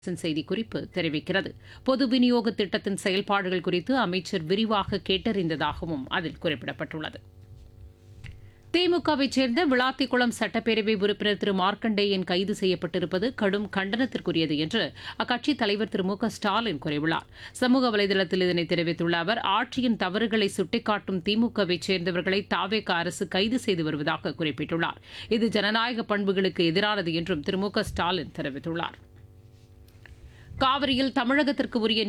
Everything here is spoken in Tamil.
அரசின் செய்திக்குறிப்பு தெரிவிக்கிறது பொது விநியோக திட்டத்தின் செயல்பாடுகள் குறித்து அமைச்சர் விரிவாக கேட்டறிந்ததாகவும் அதில் குறிப்பிடப்பட்டுள்ளது திமுகவைச் சேர்ந்த விளாத்திக்குளம் சட்டப்பேரவை உறுப்பினர் திரு மார்க்கண்டேயன் கைது செய்யப்பட்டிருப்பது கடும் கண்டனத்திற்குரியது என்று அக்கட்சித் தலைவர் திரு மு க ஸ்டாலின் கூறியுள்ளார் சமூக வலைதளத்தில் இதனை தெரிவித்துள்ள அவர் ஆட்சியின் தவறுகளை சுட்டிக்காட்டும் திமுகவைச் சேர்ந்தவர்களை தாவேக அரசு கைது செய்து வருவதாக குறிப்பிட்டுள்ளார் இது ஜனநாயக பண்புகளுக்கு எதிரானது என்றும் திரு மு க ஸ்டாலின் தெரிவித்துள்ளார் காவிரியில் தமிழகத்திற்கு உரிய